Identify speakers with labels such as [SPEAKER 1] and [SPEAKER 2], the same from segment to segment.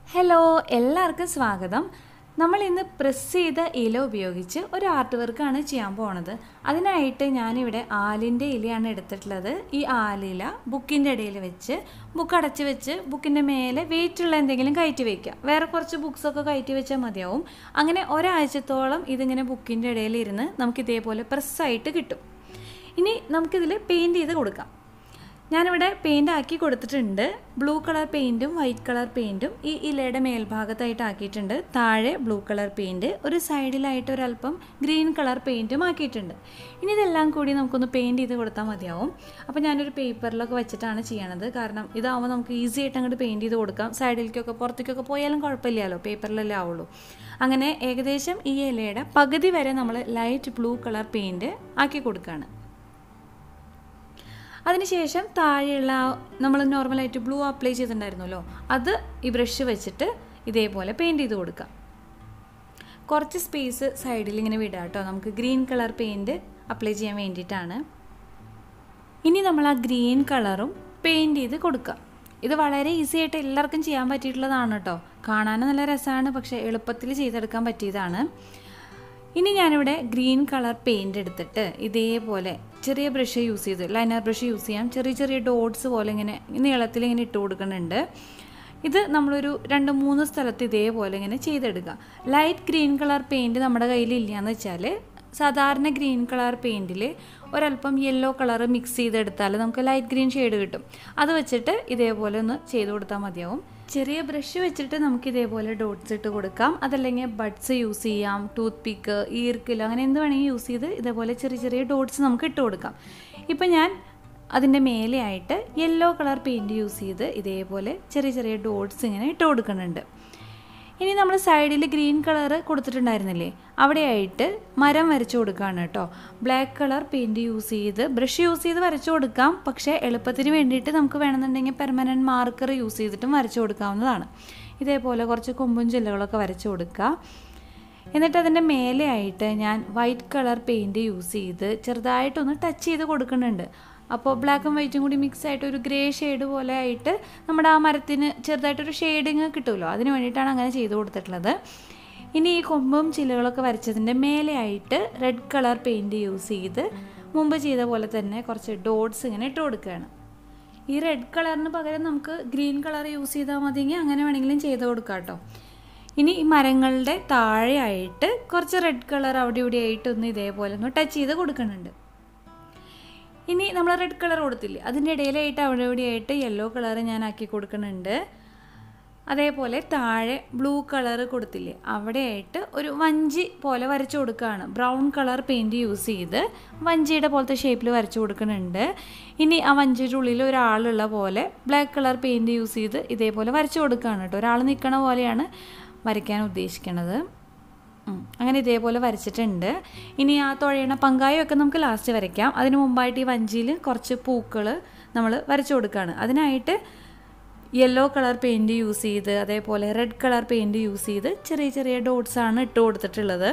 [SPEAKER 1] hello എല്ലാവർക്കും സ്വാഗതം നമ്മൾ ഇന്ന് പ്രസ് ചെയ്ത ഇല ഉപയോഗിച്ച് ഒരു ആർട്ട് വർക്കാണ് ചെയ്യാൻ പോണത് അതിനായിട്ട് ഞാനിവിടെ ആലിൻ്റെ ഇലയാണ് എടുത്തിട്ടുള്ളത് ഈ ആലില ബുക്കിൻ്റെ ഇടയിൽ വെച്ച് ബുക്ക് അടച്ച് വെച്ച് ബുക്കിൻ്റെ മേലെ വെയിറ്റുള്ള എന്തെങ്കിലും കയറ്റി വയ്ക്കുക വേറെ കുറച്ച് ബുക്സൊക്കെ കയറ്റി വെച്ചാൽ മതിയാവും അങ്ങനെ ഒരാഴ്ചത്തോളം ഇതിങ്ങനെ ബുക്കിൻ്റെ ഇടയിൽ ഇരുന്ന് നമുക്ക് ഇതേപോലെ പ്രസ്സായിട്ട് കിട്ടും ഇനി നമുക്കിതിൽ പെയിൻറ് ചെയ്ത് കൊടുക്കാം ഞാനിവിടെ പെയിൻ്റ് ആക്കി കൊടുത്തിട്ടുണ്ട് ബ്ലൂ കളർ പെയിൻറ്റും വൈറ്റ് കളർ പെയിൻറ്റും ഈ ഇലയുടെ മേൽഭാഗത്തായിട്ട് ആക്കിയിട്ടുണ്ട് താഴെ ബ്ലൂ കളർ പെയിൻറ്റ് ഒരു സൈഡിലായിട്ട് ഒരല്പം ഗ്രീൻ കളർ പെയിൻറ്റും ആക്കിയിട്ടുണ്ട് ഇനി ഇതെല്ലാം കൂടി നമുക്കൊന്ന് പെയിൻറ്റ് ചെയ്ത് കൊടുത്താൽ മതിയാവും അപ്പോൾ ഞാനൊരു പേപ്പറിലൊക്കെ വെച്ചിട്ടാണ് ചെയ്യണത് കാരണം ഇതാവുമ്പോൾ നമുക്ക് ഈസി ആയിട്ട് അങ്ങോട്ട് പെയിൻറ്റ് ചെയ്ത് കൊടുക്കാം സൈഡിലേക്കൊക്കെ പുറത്തേക്കൊക്കെ പോയാലും കുഴപ്പമില്ലല്ലോ പേപ്പറിലല്ലേ ആവുള്ളൂ അങ്ങനെ ഏകദേശം ഈ ഇലയുടെ പകുതി വരെ നമ്മൾ ലൈറ്റ് ബ്ലൂ കളർ പെയിൻറ്റ് ആക്കി കൊടുക്കുകയാണ് അതിനുശേഷം താഴെയുള്ള നമ്മൾ നോർമലായിട്ട് ബ്ലൂ അപ്ലൈ ചെയ്തിട്ടുണ്ടായിരുന്നല്ലോ അത് ഈ ബ്രഷ് വെച്ചിട്ട് ഇതേപോലെ പെയിൻറ്റ് ചെയ്ത് കൊടുക്കാം കുറച്ച് സ്പേസ് സൈഡിൽ ഇങ്ങനെ വിടാം കേട്ടോ നമുക്ക് ഗ്രീൻ കളർ പെയിൻറ്റ് അപ്ലൈ ചെയ്യാൻ വേണ്ടിയിട്ടാണ് ഇനി നമ്മൾ ആ ഗ്രീൻ കളറും പെയിൻറ്റ് ചെയ്ത് കൊടുക്കാം ഇത് വളരെ ഈസി ആയിട്ട് എല്ലാവർക്കും ചെയ്യാൻ പറ്റിയിട്ടുള്ളതാണ് കേട്ടോ കാണാനും നല്ല രസമാണ് പക്ഷേ എളുപ്പത്തിൽ ചെയ്തെടുക്കാൻ പറ്റിയതാണ് ഇനി ഞാനിവിടെ ഗ്രീൻ കളർ പെയിൻ്റ് എടുത്തിട്ട് ഇതേപോലെ ചെറിയ ബ്രഷ് യൂസ് ചെയ്ത് ലൈനർ ബ്രഷ് യൂസ് ചെയ്യാം ചെറിയ ചെറിയ ഡോട്ട്സ് പോലെ ഇങ്ങനെ നീളത്തിൽ ഇങ്ങനെ ഇട്ട് കൊടുക്കുന്നുണ്ട് ഇത് നമ്മളൊരു രണ്ട് മൂന്ന് സ്ഥലത്ത് ഇതേപോലെ ഇങ്ങനെ ചെയ്തെടുക്കുക ലൈറ്റ് ഗ്രീൻ കളർ പെയിൻറ് നമ്മുടെ കയ്യിൽ ഇല്ലയെന്ന് വെച്ചാൽ സാധാരണ ഗ്രീൻ കളർ പെയിൻറ്റിൽ ഒരല്പം യെല്ലോ കളർ മിക്സ് ചെയ്തെടുത്താൽ നമുക്ക് ലൈറ്റ് ഗ്രീൻ ഷെയ്ഡ് കിട്ടും അത് വെച്ചിട്ട് ഇതേപോലെ ഒന്ന് ചെയ്ത് കൊടുത്താൽ മതിയാവും ചെറിയ ബ്രഷ് വെച്ചിട്ട് നമുക്ക് ഇതേപോലെ ഡോട്ട്സ് ഇട്ട് കൊടുക്കാം അതല്ലെങ്കിൽ ബഡ്സ് യൂസ് ചെയ്യാം ടൂത്ത് പിക്ക് ഈർക്കിൽ അങ്ങനെ എന്ത് വേണമെങ്കിൽ യൂസ് ചെയ്ത് ഇതേപോലെ ചെറിയ ചെറിയ ഡോട്ട്സ് നമുക്ക് ഇട്ട് കൊടുക്കാം ഇപ്പം ഞാൻ അതിൻ്റെ മേലെയായിട്ട് യെല്ലോ കളർ പെയിൻറ് യൂസ് ചെയ്ത് ഇതേപോലെ ചെറിയ ചെറിയ ഡോട്ട്സ് ഇങ്ങനെ ഇട്ട് കൊടുക്കുന്നുണ്ട് ഇനി നമ്മൾ സൈഡിൽ ഗ്രീൻ കളർ കൊടുത്തിട്ടുണ്ടായിരുന്നില്ലേ അവിടെയായിട്ട് മരം വരച്ചു കൊടുക്കുകയാണ് കേട്ടോ ബ്ലാക്ക് കളർ പെയിൻറ് യൂസ് ചെയ്ത് ബ്രഷ് യൂസ് ചെയ്ത് വരച്ചു കൊടുക്കാം പക്ഷേ എളുപ്പത്തിന് വേണ്ടിയിട്ട് നമുക്ക് വേണമെന്നുണ്ടെങ്കിൽ പെർമനൻറ്റ് മാർക്കർ യൂസ് ചെയ്തിട്ടും വരച്ചു കൊടുക്കാവുന്നതാണ് ഇതേപോലെ കുറച്ച് കൊമ്പും ചില്ലകളൊക്കെ വരച്ചു കൊടുക്കുക എന്നിട്ട് അതിൻ്റെ മേലെയായിട്ട് ഞാൻ വൈറ്റ് കളർ പെയിൻറ് യൂസ് ചെയ്ത് ചെറുതായിട്ടൊന്ന് ടച്ച് ചെയ്ത് കൊടുക്കുന്നുണ്ട് അപ്പോൾ ബ്ലാക്കും വൈറ്റും കൂടി മിക്സ് ആയിട്ട് ഒരു ഗ്രേ ഷെയ്ഡ് പോലെ ആയിട്ട് നമ്മുടെ ആ മരത്തിന് ചെറുതായിട്ടൊരു ഷെയ്ഡിങ് കിട്ടുമല്ലോ അതിന് വേണ്ടിയിട്ടാണ് അങ്ങനെ ചെയ്ത് കൊടുത്തിട്ടുള്ളത് ഇനി ഈ കൊമ്പും ചില്ലകളൊക്കെ വരച്ചതിൻ്റെ മേലെയായിട്ട് റെഡ് കളർ പെയിൻറ് യൂസ് ചെയ്ത് മുമ്പ് ചെയ്ത പോലെ തന്നെ കുറച്ച് ഡോട്ട്സ് ഇങ്ങനെ ഇട്ട് കൊടുക്കുകയാണ് ഈ റെഡ് കളറിന് പകരം നമുക്ക് ഗ്രീൻ കളർ യൂസ് ചെയ്താൽ മതിയെങ്കിൽ അങ്ങനെ വേണമെങ്കിലും ചെയ്ത് കൊടുക്കാം കേട്ടോ ഇനി ഈ മരങ്ങളുടെ താഴെയായിട്ട് കുറച്ച് റെഡ് കളർ അവിടെ ഇവിടെ ആയിട്ട് ഒന്ന് ഇതേപോലെ ഒന്ന് ടച്ച് ചെയ്ത് കൊടുക്കുന്നുണ്ട് ഇനി നമ്മൾ റെഡ് കളർ കൊടുത്തില്ലേ അതിൻ്റെ ഇടയിലായിട്ട് അവിടെ ഇവിടെയായിട്ട് യെല്ലോ കളർ ഞാൻ ആക്കി കൊടുക്കുന്നുണ്ട് അതേപോലെ താഴെ ബ്ലൂ കളർ കൊടുത്തില്ലേ അവിടെയായിട്ട് ഒരു വഞ്ചി പോലെ വരച്ചു കൊടുക്കുകയാണ് ബ്രൗൺ കളർ പെയിൻറ് യൂസ് ചെയ്ത് വഞ്ചിയുടെ പോലത്തെ ഷേപ്പിൽ വരച്ചു കൊടുക്കുന്നുണ്ട് ഇനി ആ വഞ്ചിയുടെ ഉള്ളിൽ ഒരാളുള്ള പോലെ ബ്ലാക്ക് കളർ പെയിൻറ് യൂസ് ചെയ്ത് ഇതേപോലെ വരച്ചു കൊടുക്കുകയാണ് കേട്ടോ ഒരാൾ നിൽക്കണ പോലെയാണ് വരയ്ക്കാൻ ഉദ്ദേശിക്കുന്നത് അങ്ങനെ ഇതേപോലെ വരച്ചിട്ടുണ്ട് ഇനി ആ തുഴയണ പങ്കായൊക്കെ നമുക്ക് ലാസ്റ്റ് വരയ്ക്കാം അതിന് മുമ്പായിട്ട് ഈ വഞ്ചിയിൽ കുറച്ച് പൂക്കൾ നമ്മൾ വരച്ചു കൊടുക്കുകയാണ് അതിനായിട്ട് യെല്ലോ കളർ പെയിൻറ് യൂസ് ചെയ്ത് അതേപോലെ റെഡ് കളർ പെയിൻറ് യൂസ് ചെയ്ത് ചെറിയ ചെറിയ ഡോട്ട്സ് ആണ് ഇട്ട് കൊടുത്തിട്ടുള്ളത്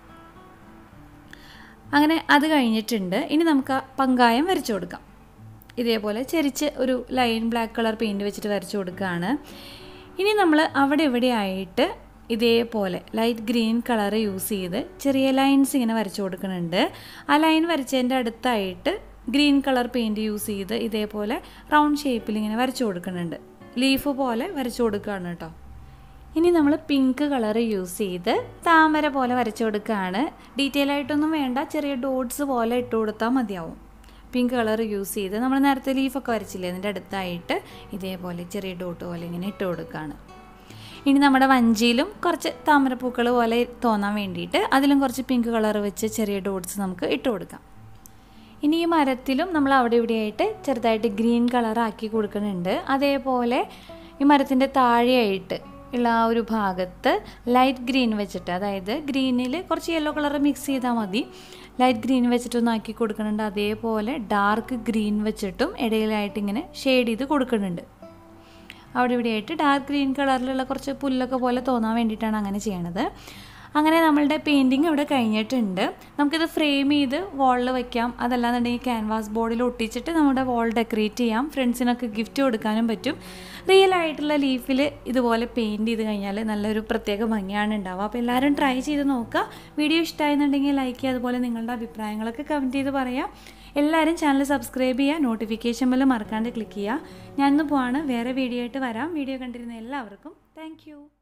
[SPEAKER 1] അങ്ങനെ അത് കഴിഞ്ഞിട്ടുണ്ട് ഇനി നമുക്ക് ആ പങ്കായം വരച്ചു കൊടുക്കാം ഇതേപോലെ ചെരിച്ച് ഒരു ലൈൻ ബ്ലാക്ക് കളർ പെയിൻറ് വെച്ചിട്ട് വരച്ചു കൊടുക്കുകയാണ് ഇനി നമ്മൾ അവിടെ ഇവിടെ ആയിട്ട് ഇതേപോലെ ലൈറ്റ് ഗ്രീൻ കളർ യൂസ് ചെയ്ത് ചെറിയ ലൈൻസ് ഇങ്ങനെ വരച്ചു കൊടുക്കുന്നുണ്ട് ആ ലൈൻ വരച്ചതിൻ്റെ അടുത്തായിട്ട് ഗ്രീൻ കളർ പെയിൻറ് യൂസ് ചെയ്ത് ഇതേപോലെ റൗണ്ട് ഷേപ്പിൽ ഇങ്ങനെ വരച്ചു കൊടുക്കുന്നുണ്ട് ലീഫ് പോലെ വരച്ചു കൊടുക്കുകയാണ് കേട്ടോ ഇനി നമ്മൾ പിങ്ക് കളർ യൂസ് ചെയ്ത് താമര പോലെ വരച്ചു കൊടുക്കുകയാണ് ഡീറ്റെയിൽ ആയിട്ടൊന്നും വേണ്ട ചെറിയ ഡോട്ട്സ് പോലെ ഇട്ട് കൊടുത്താൽ മതിയാവും പിങ്ക് കളർ യൂസ് ചെയ്ത് നമ്മൾ നേരത്തെ ലീഫൊക്കെ വരച്ചില്ലേ അതിൻ്റെ അടുത്തായിട്ട് ഇതേപോലെ ചെറിയ ഡോട്ട് പോലെ ഇങ്ങനെ ഇട്ട് കൊടുക്കുകയാണ് ഇനി നമ്മുടെ വഞ്ചിയിലും കുറച്ച് താമരപ്പൂക്കൾ പോലെ തോന്നാൻ വേണ്ടിയിട്ട് അതിലും കുറച്ച് പിങ്ക് കളർ വെച്ച് ചെറിയ ഡോട്ട്സ് നമുക്ക് ഇട്ട് കൊടുക്കാം ഇനി ഈ മരത്തിലും നമ്മൾ അവിടെ ഇവിടെയായിട്ട് ചെറുതായിട്ട് ഗ്രീൻ കളർ ആക്കി കൊടുക്കുന്നുണ്ട് അതേപോലെ ഈ മരത്തിൻ്റെ താഴെയായിട്ട് ഉള്ള ആ ഒരു ഭാഗത്ത് ലൈറ്റ് ഗ്രീൻ വെച്ചിട്ട് അതായത് ഗ്രീനിൽ കുറച്ച് യെല്ലോ കളർ മിക്സ് ചെയ്താൽ മതി ലൈറ്റ് ഗ്രീൻ വെച്ചിട്ടൊന്ന് ആക്കി കൊടുക്കുന്നുണ്ട് അതേപോലെ ഡാർക്ക് ഗ്രീൻ വെച്ചിട്ടും ഇടയിലായിട്ട് ഇങ്ങനെ ഷെയ്ഡ് ചെയ്ത് കൊടുക്കുന്നുണ്ട് അവിടെ ഇവിടെയായിട്ട് ഡാർക്ക് ഗ്രീൻ കളറിലുള്ള കുറച്ച് പുല്ലൊക്കെ പോലെ തോന്നാൻ വേണ്ടിയിട്ടാണ് അങ്ങനെ ചെയ്യണത് അങ്ങനെ നമ്മളുടെ പെയിൻറ്റിങ് ഇവിടെ കഴിഞ്ഞിട്ടുണ്ട് നമുക്കിത് ഫ്രെയിം ചെയ്ത് വാളിൽ വയ്ക്കാം അതല്ലാന്നുണ്ടെങ്കിൽ ക്യാൻവാസ് ബോർഡിൽ ഒട്ടിച്ചിട്ട് നമ്മുടെ വാൾ ഡെക്കറേറ്റ് ചെയ്യാം ഫ്രണ്ട്സിനൊക്കെ ഗിഫ്റ്റ് കൊടുക്കാനും പറ്റും റിയൽ ആയിട്ടുള്ള ലീഫിൽ ഇതുപോലെ പെയിൻറ്റ് ചെയ്ത് കഴിഞ്ഞാൽ നല്ലൊരു പ്രത്യേക ഭംഗിയാണ് ഉണ്ടാവുക അപ്പോൾ എല്ലാവരും ട്രൈ ചെയ്ത് നോക്കുക വീഡിയോ ഇഷ്ടമായെന്നുണ്ടെങ്കിൽ ലൈക്ക് ചെയ്യുക അതുപോലെ നിങ്ങളുടെ അഭിപ്രായങ്ങളൊക്കെ കമൻറ്റ് ചെയ്ത് പറയാം എല്ലാവരും ചാനൽ സബ്സ്ക്രൈബ് ചെയ്യുക നോട്ടിഫിക്കേഷൻ ബെല്ല് മറക്കാണ്ട് ക്ലിക്ക് ചെയ്യുക ഞാനിന്ന് പോവാണ് വേറെ വീഡിയോ ആയിട്ട് വരാം വീഡിയോ കണ്ടിരുന്ന എല്ലാവർക്കും താങ്ക്